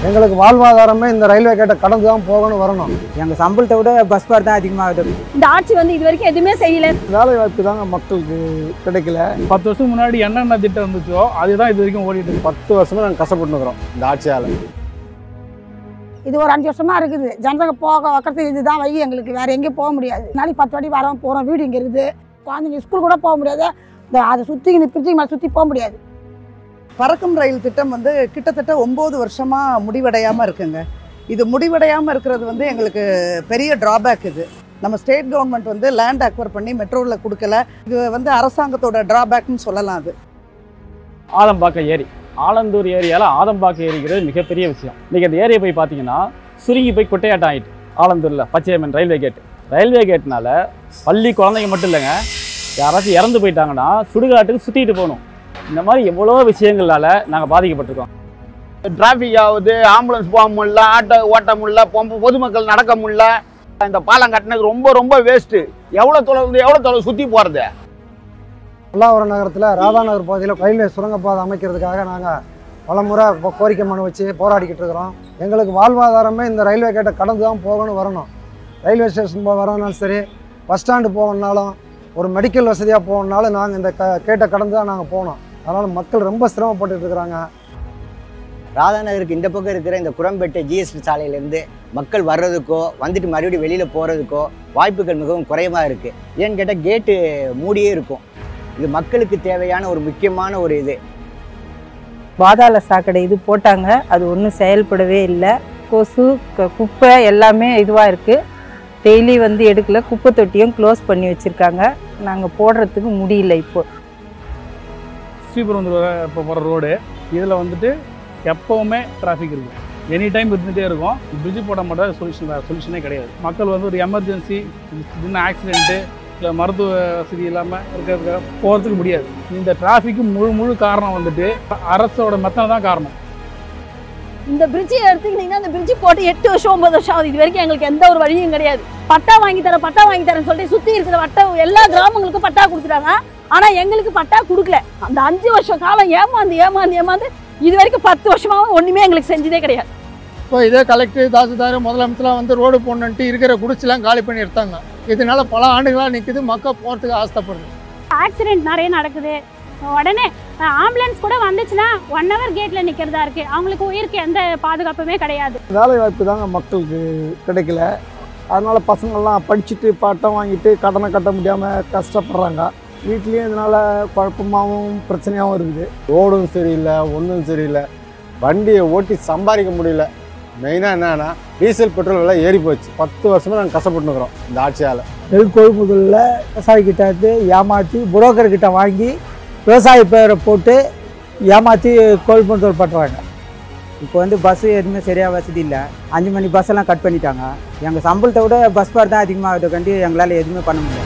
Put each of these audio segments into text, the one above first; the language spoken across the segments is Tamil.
எங்களுக்கு வாழ்வாதாரமே இந்த ரயில்வே கேட்டை கடந்து தான் போகணும் வரணும் எங்கள் சம்பளத்தை விட பஸ் ஃபேர் தான் அதிகமாகுது இந்த ஆட்சி வந்து இது வரைக்கும் எதுவுமே செய்யல வேலை வாய்ப்பு தாங்க மக்களுக்கு கிடைக்கல பத்து வருஷத்துக்கு முன்னாடி என்னென்ன திட்டம் இருந்துச்சோ அதுதான் இது வரைக்கும் ஓடிட்டு இருக்கு பத்து வருஷமா நாங்கள் கஷ்டப்பட்டு இருக்கிறோம் இந்த ஆட்சியால் இது ஒரு அஞ்சு வருஷமா இருக்குது ஜனதங்க போக வைக்கிறது இதுதான் வழி எங்களுக்கு வேற எங்கேயும் போக முடியாது நாளைக்கு பத்து வாட்டி வரோம் போகிறோம் வீடு இங்கே இருக்குது குழந்தைங்க ஸ்கூல் கூட போக முடியாது இந்த அதை சுற்றி பிரிட்ஜுக்கு மேலே சுற்றி போக முடியாது பறக்கும் ரயில் திட்டம் வந்து கிட்டத்தட்ட ஒம்பது வருஷமாக முடிவடையாமல் இருக்குங்க இது முடிவடையாமல் இருக்கிறது வந்து எங்களுக்கு பெரிய டிராபேக் இது நம்ம ஸ்டேட் கவர்மெண்ட் வந்து லேண்ட் அக்வயர் பண்ணி மெட்ரோவில் கொடுக்கல இது வந்து அரசாங்கத்தோட டிராபேக்னு சொல்லலாம் அது ஆலம்பாக்கம் ஏரி ஆலந்தூர் ஏரியாவில் ஆதம்பாக்கம் ஏரிங்கிறது மிகப்பெரிய விஷயம் இன்றைக்கி அந்த ஏரியை போய் பார்த்தீங்கன்னா சுருங்கி போய் குட்டையாட்டம் ஆகிட்டு ஆலந்தூரில் பச்சையம்மன் ரயில்வே கேட் ரயில்வே கேட்னால பள்ளி குழந்தைங்க மட்டும் இல்லைங்க யாராச்சும் இறந்து போயிட்டாங்கன்னா சுடுகாட்டுக்கு சுற்றிட்டு போகணும் இந்த மாதிரி எவ்வளோ விஷயங்களால நாங்கள் பாதிக்கப்பட்டிருக்கோம் டிராஃபிக் ஆகுது ஆம்புலன்ஸ் போக முடியல ஆட்டோ ஓட்ட முடியல பொம்ப பொதுமக்கள் நடக்க முடியல இந்த பாலம் கட்டினது ரொம்ப ரொம்ப வேஸ்ட்டு எவ்வளோ தொலைவு எவ்வளோ தொலைவு சுற்றி போகிறது பல்லாவரம் நகரத்தில் ராதாநகர் பகுதியில் ரயில்வே சுரங்கப்பாதை அமைக்கிறதுக்காக நாங்கள் பலமுறை இப்போ கோரிக்கை மனு வச்சு போராடிக்கிட்டு இருக்கிறோம் எங்களுக்கு வாழ்வாதாரமே இந்த ரயில்வே கேட்டை கடந்து தான் போகணும் வரணும் ரயில்வே ஸ்டேஷன் போ வரணும்னாலும் சரி பஸ் ஸ்டாண்டு போகணுன்னாலும் ஒரு மெடிக்கல் வசதியாக போகணுன்னாலும் நாங்கள் இந்த க கேட்டை கடந்து தான் நாங்கள் போகணும் அதனால் மக்கள் ரொம்ப சிரமப்பட்டுட்டு இருக்கிறாங்க ராதாநகருக்கு இந்த பக்கம் இருக்கிற இந்த குரம்பேட்டை ஜிஎஸ்டி சாலையிலேருந்து மக்கள் வர்றதுக்கோ வந்துட்டு மறுபடியும் வெளியில் போகிறதுக்கோ வாய்ப்புகள் மிகவும் குறைவாக இருக்குது ஏன்னு கேட்டால் கேட்டு மூடியே இருக்கும் இது மக்களுக்கு தேவையான ஒரு முக்கியமான ஒரு இது பாதாள சாக்கடை இது போட்டாங்க அது ஒன்றும் செயல்படவே இல்லை கொசு க- குப்பை எல்லாமே இதுவாக இருக்குது டெய்லி வந்து எடுக்கல குப்பை தொட்டியும் க்ளோஸ் பண்ணி வச்சுருக்காங்க நாங்கள் போடுறதுக்கு முடியல இப்போ ஸ்ரீபெரும்புதூர் இப்போ போகிற ரோடு இதில் வந்துட்டு எப்போவுமே டிராஃபிக் இருக்கும் எனி டைம் இருந்துகிட்டே இருக்கும் பிரிட்ஜ் போட மாட்டா சொல்யூஷன் சொல்யூஷனே கிடையாது மக்கள் வந்து ஒரு எமர்ஜென்சி சின்ன ஆக்சிடென்ட்டு இல்லை மருத்துவ வசதி இல்லாமல் இருக்கிறதுக்கு போகிறதுக்கு முடியாது இந்த டிராஃபிக்கு முழு முழு காரணம் வந்துட்டு அரசோட மெத்தனை தான் காரணம் இந்த பிரிட்ஜை எடுத்துக்கிட்டீங்கன்னா இந்த பிரிட்ஜ் போட்டு எட்டு வருஷம் ஒன்பது வருஷம் ஆகுது இது வரைக்கும் எங்களுக்கு எந்த ஒரு வழியும் கிடையாது பட்டா வாங்கி தரேன் பட்டா வாங்கி தரேன்னு சொல்லிட்டு சுற்றி இருக்கிற வட்ட எல்லா கிராமங்களுக்கும் பட்டா கொடுத்துட்டாங்க ஆனால் எங்களுக்கு பட்டா கொடுக்கல அந்த அஞ்சு வருஷம் காலம் ஏமாந்து ஏமாந்து ஏமாந்து இது வரைக்கும் பத்து வருஷமாவும் ஒன்றுமே எங்களுக்கு செஞ்சதே கிடையாது இப்போ இதே கலெக்டர் தாசில்தார் முதலமைச்சர்லாம் வந்து ரோடு போடணுன்ட்டு இருக்கிற குடிச்செல்லாம் காலி பண்ணி எடுத்தாங்க இதனால பல ஆண்டுகளாக நிற்குது மக்கள் போகிறதுக்கு ஆசைப்படுது ஆக்சிடென்ட் நிறைய நடக்குது உடனே ஆம்புலன்ஸ் கூட வந்துச்சுன்னா ஒன் ஹவர் கேட்டில் நிற்கிறதா இருக்குது அவங்களுக்கு உயிருக்கு எந்த பாதுகாப்புமே கிடையாது வேலை வாய்ப்பு தாங்க மக்களுக்கு கிடைக்கல அதனால் பசங்கள்லாம் படிச்சுட்டு பட்டம் வாங்கிட்டு கடனை கட்ட முடியாமல் கஷ்டப்படுறாங்க வீட்லேயும் இதனால் குழப்பமாகவும் பிரச்சனையாகவும் இருக்குது ரோடும் சரியில்லை ஒன்றும் சரியில்லை வண்டியை ஓட்டி சம்பாதிக்க முடியல மெயினாக என்னன்னா டீசல் பெட்ரோல் விலை ஏறி போச்சு பத்து வருஷமாக நாங்கள் கஷ்டப்பட்டுருக்குறோம் இந்த ஆட்சியால் நெல் கொள்முதலில் விவசாயிக்கிட்ட இருந்து ஏமாற்றி புரோக்கர்கிட்ட வாங்கி விவசாய பேரை போட்டு ஏமாற்றி கொள்முதல் பண்ணுறாங்க இப்போ வந்து பஸ்ஸு எதுவுமே சரியாக வசதி இல்லை அஞ்சு மணி பஸ்ஸெல்லாம் கட் பண்ணிட்டாங்க எங்கள் சம்பளத்தை விட பஸ் ஃபேர் தான் அதிகமாகுது கண்டி எங்களால் எதுவுமே பண்ண முடியல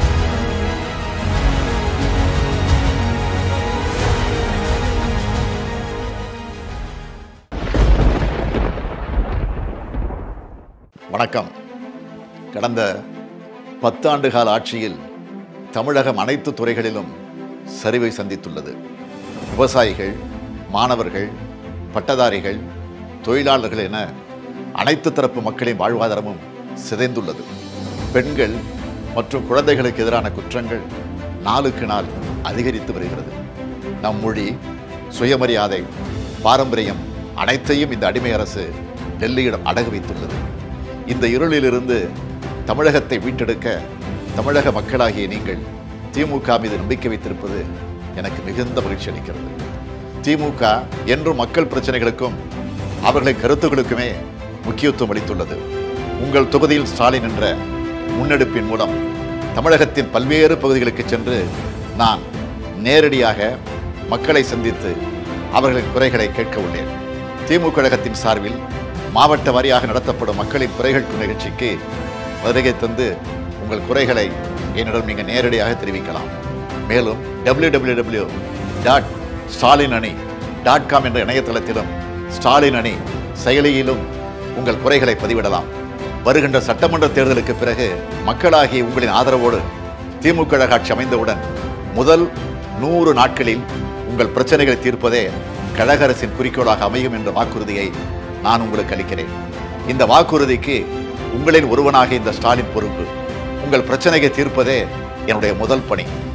வணக்கம் கடந்த பத்தாண்டு கால ஆட்சியில் தமிழகம் அனைத்து துறைகளிலும் சரிவை சந்தித்துள்ளது விவசாயிகள் மாணவர்கள் பட்டதாரிகள் தொழிலாளர்கள் என அனைத்து தரப்பு மக்களின் வாழ்வாதாரமும் சிதைந்துள்ளது பெண்கள் மற்றும் குழந்தைகளுக்கு எதிரான குற்றங்கள் நாளுக்கு நாள் அதிகரித்து வருகிறது நம் மொழி சுயமரியாதை பாரம்பரியம் அனைத்தையும் இந்த அடிமை அரசு டெல்லியிடம் அடகு வைத்துள்ளது இந்த இருளிலிருந்து தமிழகத்தை மீட்டெடுக்க தமிழக மக்களாகிய நீங்கள் திமுக மீது நம்பிக்கை வைத்திருப்பது எனக்கு மிகுந்த மகிழ்ச்சி அளிக்கிறது திமுக என்றும் மக்கள் பிரச்சனைகளுக்கும் அவர்களின் கருத்துக்களுக்குமே முக்கியத்துவம் அளித்துள்ளது உங்கள் தொகுதியில் ஸ்டாலின் என்ற முன்னெடுப்பின் மூலம் தமிழகத்தின் பல்வேறு பகுதிகளுக்கு சென்று நான் நேரடியாக மக்களை சந்தித்து அவர்களின் குறைகளை கேட்க உள்ளேன் திமுக கழகத்தின் சார்பில் மாவட்ட வாரியாக நடத்தப்படும் மக்களின் குறைகள் நிகழ்ச்சிக்கு வருகை தந்து உங்கள் குறைகளை என்னிடம் நீங்கள் நேரடியாக தெரிவிக்கலாம் மேலும் W W W dot Stalin அணி டாட் காம் என்ற இணையதளத்திலும் ஸ்டாலின் அணி செயலியிலும் உங்கள் குறைகளை பதிவிடலாம் வருகின்ற சட்டமன்ற தேர்தலுக்கு பிறகு மக்களாகிய உங்களின் ஆதரவோடு திமுக கழக ஆட்சி அமைந்தவுடன் முதல் நூறு நாட்களில் உங்கள் பிரச்சனைகளை தீர்ப்பதே கழக அரசின் குறிக்கோளாக அமையும் என்ற வாக்குறுதியை நான் உங்களுக்கு அளிக்கிறேன் இந்த வாக்குறுதிக்கு உங்களில் ஒருவனாக இந்த ஸ்டாலின் பொறுப்பு உங்கள் பிரச்சனையை தீர்ப்பதே என்னுடைய முதல் பணி